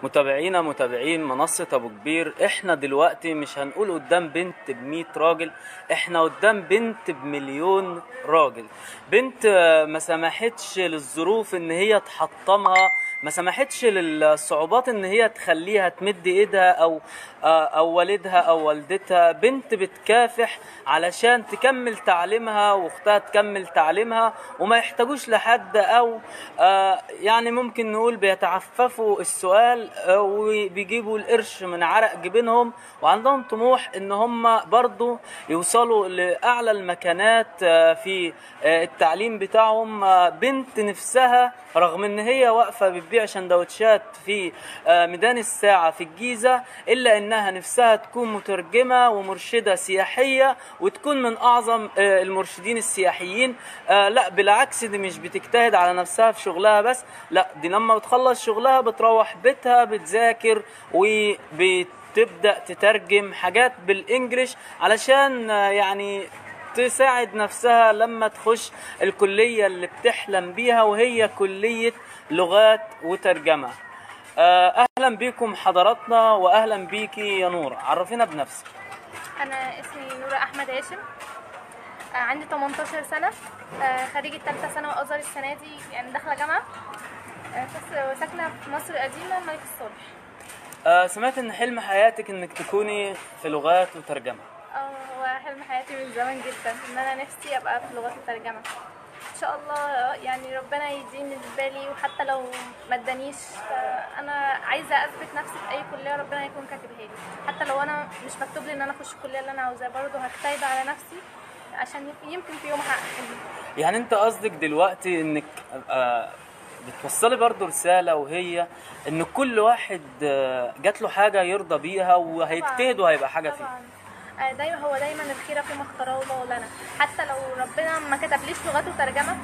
متابعينا متابعين منصة أبو كبير إحنا دلوقتي مش هنقول قدام بنت بمية راجل إحنا قدام بنت بمليون راجل بنت آه، ما سمحتش للظروف إن هي تحطمها ما سمحتش للصعوبات ان هي تخليها تمد ايدها او آه، او والدها او والدتها بنت بتكافح علشان تكمل تعليمها واختها تكمل تعليمها وما يحتاجوش لحد او آه، يعني ممكن نقول بيتعففوا السؤال آه، وبيجيبوا القرش من عرق جبينهم وعندهم طموح ان هم برضو يوصلوا لاعلى المكانات آه، في آه، التعليم بتاعهم آه، بنت نفسها رغم ان هي واقفه بتبيع سندوتشات في آه، ميدان الساعه في الجيزه الا انها نفسها تكون مترجمه ومرشده سياحيه وتكون من اعظم آه، المرشدين السياحيين آه، لا بالعكس دي مش بتجتهد على نفسها في شغلها بس لا دي لما بتخلص شغلها بتروح بيتها بتذاكر وبتبدا تترجم حاجات بالانجليش علشان آه، يعني تساعد نفسها لما تخش الكلية اللي بتحلم بيها وهي كلية لغات وترجمة آه، أهلا بكم حضراتنا وأهلا بيكي يا نور عرفينا بنفسك انا اسمي نورة احمد هاشم آه، عندي 18 سنه آه، خريجه ثالثه ثانوي ازهر السنه دي يعني داخله جامعه آه، بس ساكنه في مصر القديمه الملك الصالح آه، سمعت إن حلم حياتك إنك تكوني في لغات وترجمة اه هو حلم حياتي من زمان جدا ان انا نفسي ابقى في لغات الترجمه ان شاء الله يعني ربنا يديني بالي وحتى لو ما ادانيش انا عايزه اثبت نفسي في اي كليه ربنا يكون كاتبها لي حتى لو انا مش مكتوب لي ان انا اخش الكليه اللي انا عاوزاها برضه هجتهد على نفسي عشان يمكن في يوم احقق حلمي يعني أنت قصدك دلوقتي إنك آه، بتوصلي برضو رسالة وهي إن كل واحد آه، جات له حاجة يرضى بيها وهيجتهد وهيبقى حاجة فيه طبعا آه، دايما هو دايما الخير فيما اختاره الله لنا حتى لو ربنا ما كتبليش لغات وترجمه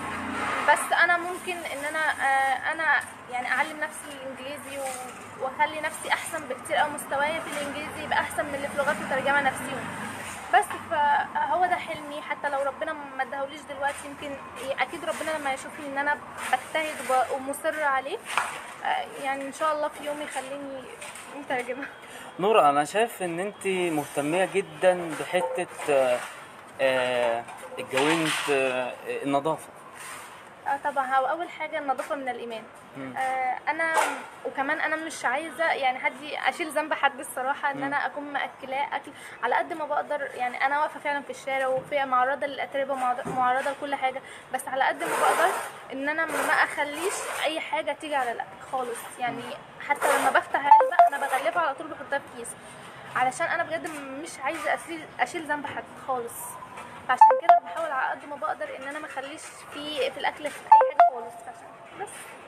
بس انا ممكن ان انا آه، انا يعني اعلم نفسي الانجليزي و- واخلي نفسي احسن بكتير او مستواي في الانجليزي يبقى احسن من اللي في لغات وترجمه نفسيهم بس فهو ده حلمي حتى لو ربنا ما اداهوليش دلوقتي يمكن اكيد ربنا لما يشوفني ان انا بجتهد وب- ومصره عليه آه، يعني ان شاء الله في يوم يخليني مترجمه نورة أنا شايف إن أنت مهتمية جدا بحتة آه، آه، الجوانت آه، النظافة اه طبعا هو اول حاجه النظافه من الايمان آه انا وكمان انا مش عايزه يعني حد اشيل ذنب حد الصراحه ان انا اكون ماكلاه اكل على قد ما بقدر يعني انا واقفه فعلا في الشارع وفي معرضه للاتربه معرض- معرضه لكل حاجه بس على قد ما بقدر ان انا ما اخليش اي حاجه تيجي على الاكل خالص يعني حتى لما بفتح علبه انا بغلفها على طول بحطها في كيس علشان انا بجد مش عايزه اشيل اشيل ذنب حد خالص فعشان كده بحاول على قد ما بقدر ان انا ما اخليش في في الاكل في اي حاجه خالص عشان بس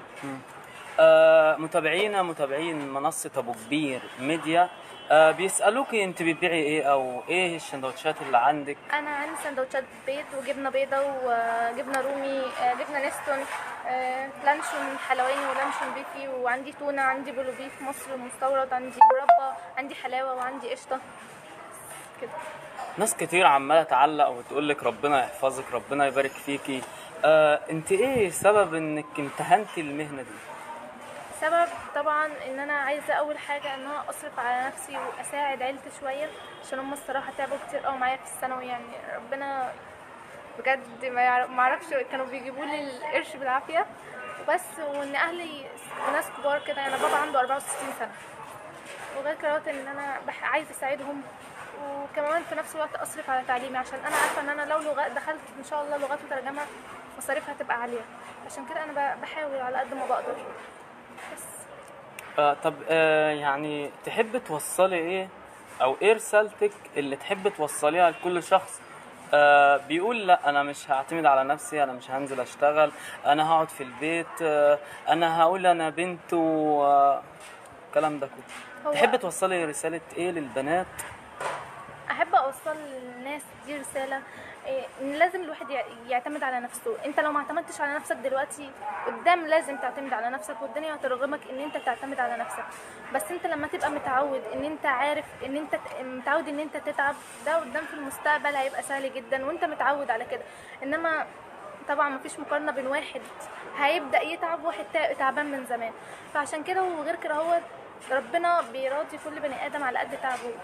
آه، متابعينا متابعين منصة أبو كبير ميديا آه، بيسألوكي أنت بتبيعي إيه أو إيه السندوتشات اللي عندك انا عندي سندوتشات بيض وجبنه بيضه وجبنه رومي آه، جبنه نستون آه، لانشون حلواني ولانشون بيفي وعندي تونه عندي بلو بيف مصر مستورد عندي مربى عندي حلاوه وعندي قشطه كده ناس كتير عمالة تعلق وتقول لك ربنا يحفظك ربنا يبارك فيكي آه، أنت إيه سبب إنك امتهنتي المهنة دي؟ سبب طبعا ان انا عايزه اول حاجه ان انا اصرف على نفسي واساعد عيلتي شويه عشان هم الصراحه تعبوا كتير قوي معايا في الثانوي يعني ربنا بجد ما يعرف- ما اعرفش كانوا بيجيبوا لي القرش بالعافيه وبس وان اهلي ناس كبار كده يعني بابا عنده 64 سنه وغير كده ان انا بح- عايزه اساعدهم وكمان في نفس الوقت اصرف على تعليمي عشان انا عارفه ان انا لو لغات دخلت ان شاء الله لغات وترجمه مصاريفها هتبقى عاليه عشان كده انا ب- بحاول على قد ما بقدر بس آه طب آه يعني تحب توصلي ايه او ايه رسالتك اللي تحب توصليها لكل شخص آه بيقول لا انا مش هعتمد على نفسي انا مش هنزل اشتغل انا هقعد في البيت آه انا هقول انا بنت و آه، الكلام ده كله هو- تحب توصلي رسالة ايه للبنات احب اوصل للناس دي رساله إيه، ان لازم الواحد يع- يعتمد على نفسه انت لو ما اعتمدتش على نفسك دلوقتي قدام لازم تعتمد على نفسك والدنيا هترغمك ان انت تعتمد على نفسك بس انت لما تبقى متعود ان انت عارف ان انت ت- متعود ان انت تتعب ده قدام في المستقبل هيبقى سهل جدا وانت متعود على كده انما طبعا مفيش مقارنه بين واحد هيبدا يتعب وواحد تا- تعبان من زمان فعشان كده وغير كده هو ربنا بيراضي كل بني ادم على قد تعبه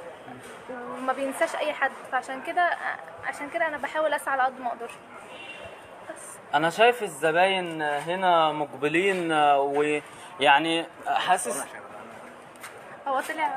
وما بينساش اي حد فعشان كده عشان كده انا بحاول اسعى على قد ما اقدر بس انا شايف الزباين هنا مقبلين ويعني حاسس هو طلع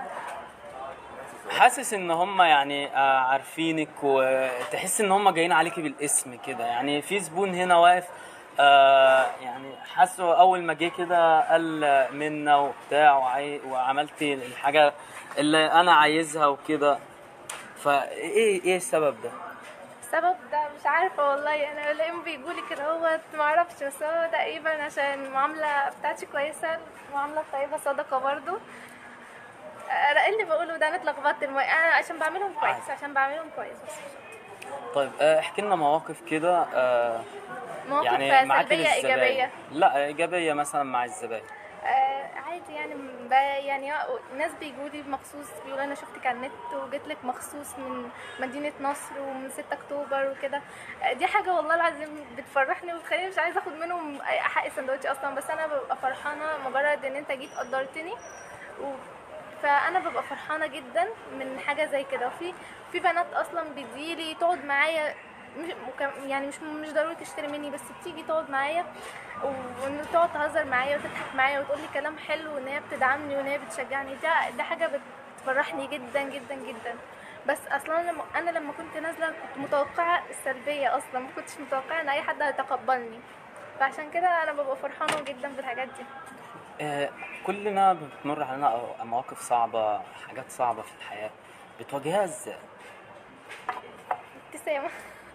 حاسس ان هم يعني آه، عارفينك وتحس ان هم جايين عليكي بالاسم كده يعني في زبون هنا واقف آه، يعني حاسه اول ما جه كده قال منا وبتاع وعي- وعملت الحاجه اللي انا عايزها وكده فايه ايه السبب ده السبب ده مش عارفه والله انا بلاقيهم بيقولي كده هو ما اعرفش بس هو تقريبا عشان المعامله بتاعتي كويسه المعامله الطيبه صدقه برضو انا إيه اللي بقوله ده انا اتلخبطت الم... انا عشان بعملهم كويس عشان بعملهم كويس بس طيب آه، احكي لنا مواقف كده آه، مواقف يعني معاكي سلبيه للزباين ايجابيه لا ايجابيه مثلا مع الزباين آه عادي يعني ب... يعني ناس بيجوا لي مخصوص بيقولوا انا شفتك على النت وجيت لك مخصوص من مدينه نصر ومن 6 اكتوبر وكده آه دي حاجه والله العظيم بتفرحني وبتخليني مش عايزه اخد منهم أي حق سندوتش اصلا بس انا ببقى فرحانه مجرد ان انت جيت قدرتني و... فانا ببقى فرحانه جدا من حاجه زي كده وفي في بنات اصلا بتجيلي تقعد معايا مش مكم- يعني مش مش ضروري تشتري مني بس بتيجي تقعد معايا وان تقعد تهزر معايا وتضحك معايا وتقول لي كلام حلو وان هي بتدعمني وان هي بتشجعني ده ده حاجه بتفرحني جدا جدا جدا بس اصلا أنا لما انا لما كنت نازله كنت متوقعه السلبيه اصلا ما كنتش متوقعه ان اي حد هيتقبلني فعشان كده انا ببقى فرحانه جدا بالحاجات دي آه، كلنا بتمر علينا أو- مواقف صعبة حاجات صعبة في الحياة بتواجهها ازاي؟ ابتسامة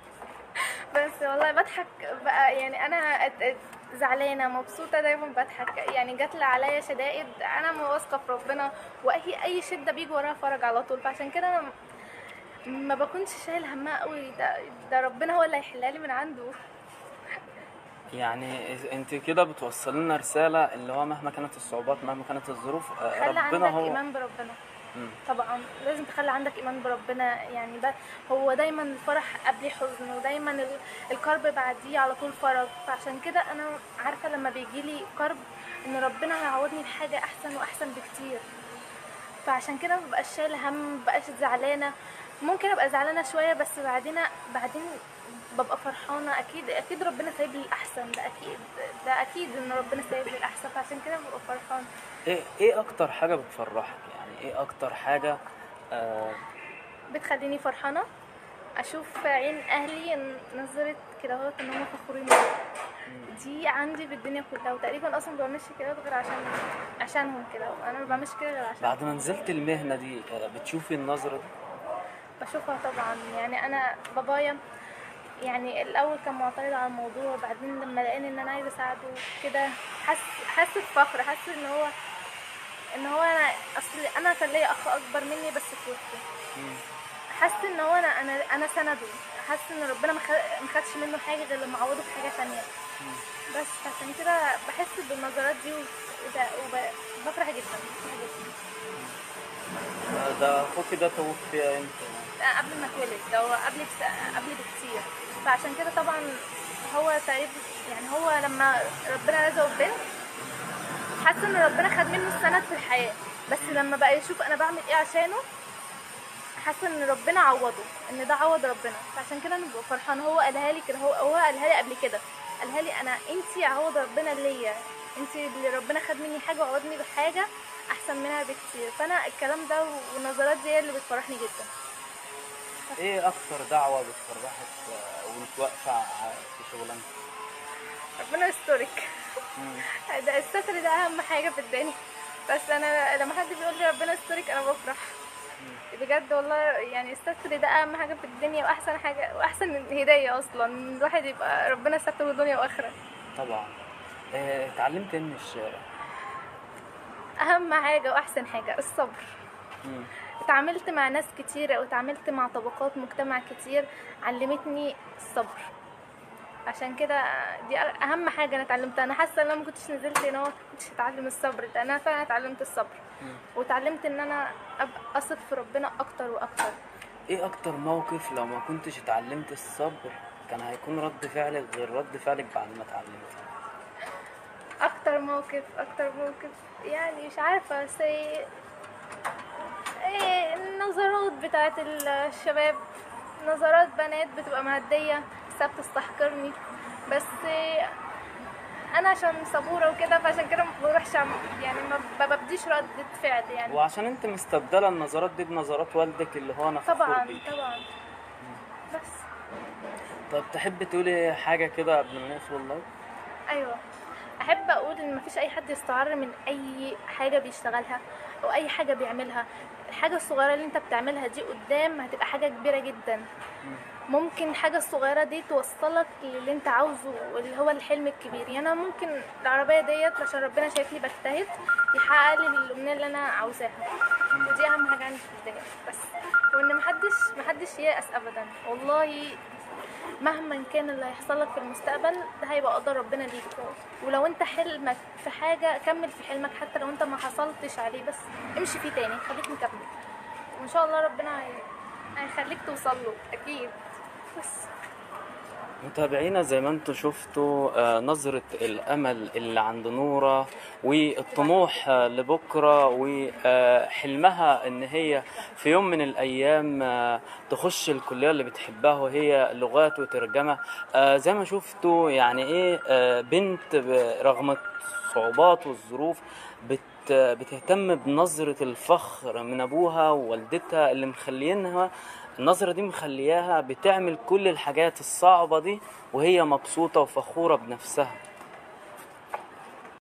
بس والله بضحك بقى يعني انا أت- أت- زعلانة مبسوطة دايما بضحك يعني جات لي عليا شدائد انا واثقة في ربنا واي اي شدة بيجي وراها فرج على طول فعشان كده انا ما بكونش شايل همها قوي ده, ده ربنا هو اللي هيحلها لي من عنده يعني انت كده بتوصل لنا رسالة اللي هو مهما كانت الصعوبات مهما كانت الظروف آه، خلي ربنا عندك هو ايمان بربنا مم. طبعا لازم تخلي عندك ايمان بربنا يعني ده هو دايما الفرح قبل حزن ودايما ال- الكرب بعديه على طول فرج فعشان كده انا عارفه لما بيجي لي كرب ان ربنا هيعوضني بحاجه احسن واحسن بكتير فعشان كده مبقاش شايله هم مبقاش زعلانه ممكن ابقى زعلانه شويه بس بعدين بعدين ببقى فرحانه اكيد اكيد ربنا سايب لي الاحسن ده اكيد ده اكيد ان ربنا سايب لي الاحسن فعشان كده ببقى فرحانه ايه ايه اكتر حاجة بتفرحك يعني ايه اكتر حاجة آه بتخليني فرحانة أشوف عين أهلي إن- نظرة كده اهوت إن هم فخورين بيا دي عندي في الدنيا كلها وتقريبا أصلا ما بعملش كده غير عشان عشانهم كده أنا ما بعملش كده غير عشان بعد ما نزلت المهنة دي آه، بتشوفي النظرة دي؟ بشوفها طبعا يعني أنا بابايا يعني الأول كان معترض على الموضوع وبعدين لما لقاني إن أنا عايزة أساعده كده حس حس بفخر حس إن هو إن هو أنا أصل أنا كان ليا أخ أكبر مني بس في وسطي مم. حاسس ان هو انا انا انا سنده حاسس ان ربنا ما خ- ما خدش منه حاجه غير لما عوضه بحاجه تانية بس عشان كده بحس بالنظرات دي وبفرح جدا بفرح جدا آه، ده اخوكي ده توفي امتى؟ لا، قبل ما اتولد ده هو قبل بس... قبل بكتير فعشان كده طبعا هو تقريبا يعني هو لما ربنا رزقه ببنت حاسه ان ربنا خد منه السند في الحياه بس لما بقى يشوف انا بعمل ايه عشانه حاسه ان ربنا عوضه ان ده عوض ربنا فعشان كده انا ببقى فرحانه هو قالها لي كده هو هو قالها لي قبل كده قالها لي انا انتي عوض ربنا ليا انتي اللي ربنا خد مني حاجه وعوضني بحاجه احسن منها بكتير فانا الكلام ده والنظرات دي هي اللي بتفرحني جدا ايه اكتر دعوة بتفرحك آه، وانت واقفة ع- في شغلانتك؟ ربنا يسترك مم. ده الستر ده اهم حاجه في الدنيا بس انا لما حد بيقول لي ربنا يسترك انا بفرح بجد والله يعني الستر ده اهم حاجه في الدنيا واحسن حاجه واحسن هديه اصلا إن الواحد يبقى ربنا ستر له دنيا واخره طبعا آه، اتعلمت ايه من الشارع؟ اهم حاجه واحسن حاجه الصبر مم. اتعاملت مع ناس كتيرة واتعاملت مع طبقات مجتمع كتير علمتني الصبر عشان كده دي اهم حاجه انا اتعلمتها انا حاسه ان انا ما كنتش نزلت هنا ما كنتش هتعلم الصبر ده انا فعلا اتعلمت الصبر مم. واتعلمت ان انا ابقى اثق في ربنا اكتر واكتر ايه اكتر موقف لو ما كنتش اتعلمت الصبر كان هيكون رد فعلك غير رد فعلك بعد ما اتعلمتي اكتر موقف اكتر موقف يعني مش عارفه بس إيه إيه النظرات بتاعت الشباب نظرات بنات بتبقى مهديه بس بتستحقرني بس إيه انا عشان صبوره وكده فعشان كده ما بروحش أعمل- يعني ما ب- ببديش ردة فعل يعني وعشان انت مستبدله النظرات دي بنظرات والدك اللي هو انا فخور طبعا بيك طبعا بس طب تحب تقولي حاجه كده قبل ما نقفل اللايف ايوه احب اقول ان مفيش اي حد يستعر من اي حاجه بيشتغلها او اي حاجه بيعملها الحاجه الصغيره اللي انت بتعملها دي قدام هتبقى حاجه كبيره جدا ممكن الحاجه الصغيره دي توصلك للي انت عاوزه واللي هو الحلم الكبير يعني انا ممكن العربيه ديت عشان ربنا شايفني بجتهد يحقق لي الامنيه اللي انا عاوزاها ودي اهم حاجه عندي في الدنيا بس وان محدش محدش ييأس ابدا والله مهما كان اللي هيحصل لك في المستقبل ده هيبقى قدر ربنا ليك ولو انت حلمك في حاجه كمل في حلمك حتى لو انت ما حصلتش عليه بس امشي فيه تاني خليك مكمل وان شاء الله ربنا هي- هيخليك توصل له اكيد بس متابعينا زي ما انتم شفتوا آه، نظرة الأمل اللي عند نورة والطموح آه، لبكرة وحلمها إن هي في يوم من الأيام آه، تخش الكلية اللي بتحبها وهي لغات وترجمة آه، زي ما شفتوا يعني إيه آه، بنت ب- رغم الصعوبات والظروف بت بتهتم بنظرة الفخر من أبوها ووالدتها اللي مخلينها النظرة دي مخلياها بتعمل كل الحاجات الصعبة دي وهي مبسوطة وفخورة بنفسها